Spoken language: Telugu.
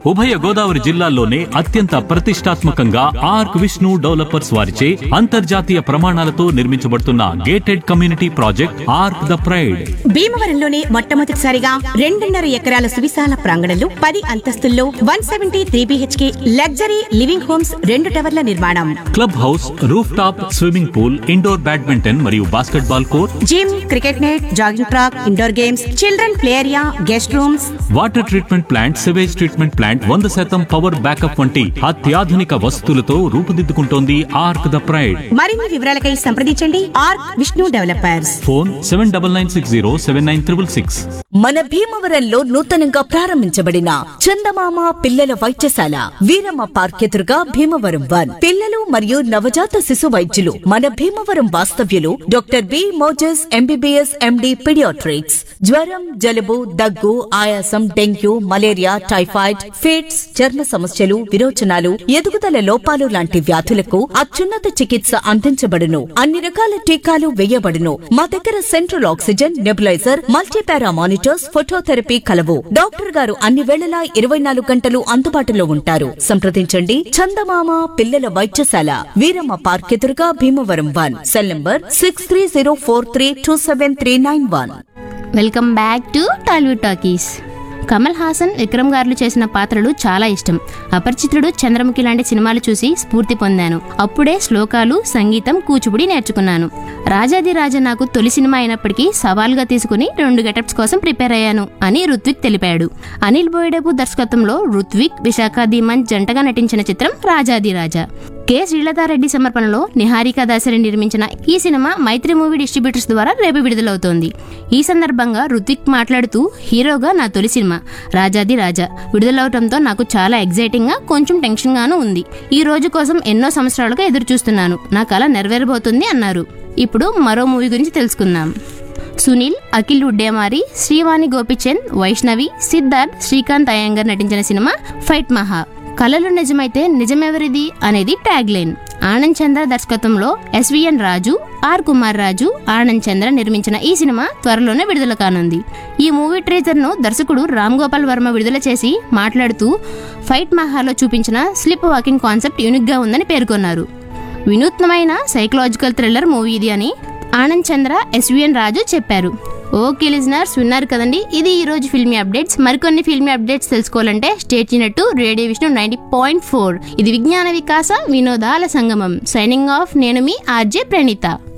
ఉభయ గోదావరి జిల్లాల్లోనే అత్యంత ప్రతిష్టాత్మకంగా ఆర్క్ విష్ణు డెవలపర్స్ వారిచే అంతర్జాతీయ ప్రమాణాలతో నిర్మించబడుతున్న gated community project Arc the pride భీమవరంలోనే మొట్టమొదటిసారిగా రెండున్నర ఎకరాల సువిశాల ప్రాంగణంలో పది అంతస్తుల్లో one seventy three BHK luxury living homes రెండు టవర్ల నిర్మాణం club house roof top swimming pool indoor badminton మరియు basketball court gym cricket net jogging track indoor games children play area guest rooms water treatment plant sewage treatment plant వంద శాతం పవర్ బ్యాకప్ వంటి అత్యాధునిక వసతులతో రూపుదిద్దుకుంటోంది ఆర్క్ ద ప్రైడ్ మరిన్ని వివరాలకై సంప్రదించండి Arc Vishnu developers phone seven double nine six zero seven nine triple six మన భీమవరంలో నూతనంగా ప్రారంభించబడిన చందమామ పిల్లల వైద్యశాల వీరమ్మ పార్క్ ఎదురుగా భీమవరం వన్ పిల్లలు మరియు నవజాత శిశు వైద్యులు మన భీమవరం వాస్తవ్యులు doctor B Moses MBBS MD paediatrics జ్వరం జలుబు దగ్గు ఆయాసం డెంగ్యూ మలేరియా టైఫాయిడ్ ఫిట్స్ చర్మ సమస్యలు విరోచనాలు ఎదుగుదల లోపాలు లాంటి వ్యాధులకు అత్యున్నత చికిత్స అందించబడును అన్ని రకాల టీకాలు వేయబడును మా దగ్గర central oxygen nebuliser multipara monitors phototherapy కలవు డాక్టర్ గారు అన్ని వేళలా ఇరవై నాలుగు గంటలు అందుబాటులో ఉంటారు సంప్రదించండి చందమామ పిల్లల వైద్యశాల వీరమ్మ పార్క్ ఎదురుగా Bhimavaram one cell number six three zero four three two seven three nine one welcome back to Tollywood talkies Kamal Haasan Vikram garu చేసిన పాత్రలు చాలా ఇష్టం అపరిచితుడు చంద్రముఖి లాంటి సినిమాలు చూసి స్ఫూర్తి పొందాను అప్పుడే శ్లోకాలు సంగీతం కూచిపుడి నేర్చుకున్నాను రాజాది రాజా నాకు తొలి సినిమా అయినప్పటికీ సవాల్గా తీసుకుని రెండు గెటప్స్ కోసం ప్రిపేర్ అయ్యాను అని రుత్విక్ తెలిపాడు అనిల్ బోయిడేపు దర్శకత్వంలో రుత్విక్ విశాఖ ధీమన్ జంటగా నటించిన చిత్రం రాజాది రాజా కె శ్రీలతారెడ్డి సమర్పణలో నిహారిక దాసరి నిర్మించిన ఈ సినిమా మైత్రి మూవీ డిస్ట్రిబ్యూటర్స్ ద్వారా రేపు విడుదలవుతోంది ఈ సందర్భంగా రుతిక్ మాట్లాడుతూ హీరోగా నా తొలి సినిమా రాజాది రాజా విడుదలవటంతో నాకు చాలా ఎగ్జైటింగ్ గా కొంచెం టెన్షన్ గాను ఉంది ఈ రోజు కోసం ఎన్నో సంవత్సరాలుగా ఎదురు చూస్తున్నాను నా కళ నెరవేరబోతుంది అన్నారు ఇప్పుడు మరో మూవీ గురించి తెలుసుకుందాం సునీల్ అఖిల్ ఉడ్డేమారి శ్రీవాణి గోపిచంద్ వైష్ణవి సిద్ధార్థ్ శ్రీకాంత్ అయ్యంగర్ నటించిన సినిమా ఫైట్ మహా కళలు నిజమైతే నిజమెవరిది అనేది ట్యాగ్ లైన్ ఆనంద్ చంద్ర దర్శకత్వంలో ఎస్విఎన్ రాజు ఆర్ కుమార్ రాజు ఆనంద్ చంద్ర నిర్మించిన ఈ సినిమా త్వరలోనే విడుదల కానుంది ఈ మూవీ ట్రేజర్ ను దర్శకుడు రామ్ గోపాల్ వర్మ విడుదల చేసి మాట్లాడుతూ ఫైట్ మహాలో చూపించిన స్లిప్ వాకింగ్ కాన్సెప్ట్ యూనిక్ గా ఉందని పేర్కొన్నారు వినూత్నమైన సైకలాజికల్ థ్రిల్లర్ మూవీ ఇది అని ఆనంద్ చంద్ర ఎస్విఎన్ రాజు చెప్పారు ఓకే లిజనర్స్ విన్నారు కదండి ఇది ఈ రోజు ఫిల్మీ అప్డేట్స్ మరికొన్ని ఫిల్మీ అప్డేట్స్ తెలుసుకోవాలంటే stay tuned radio Vishnu ninety point four ఇది విజ్ఞాన వికాస వినోదాల సంగమం సైనింగ్ ఆఫ్ నేను మీ ఆర్జే ప్రణీత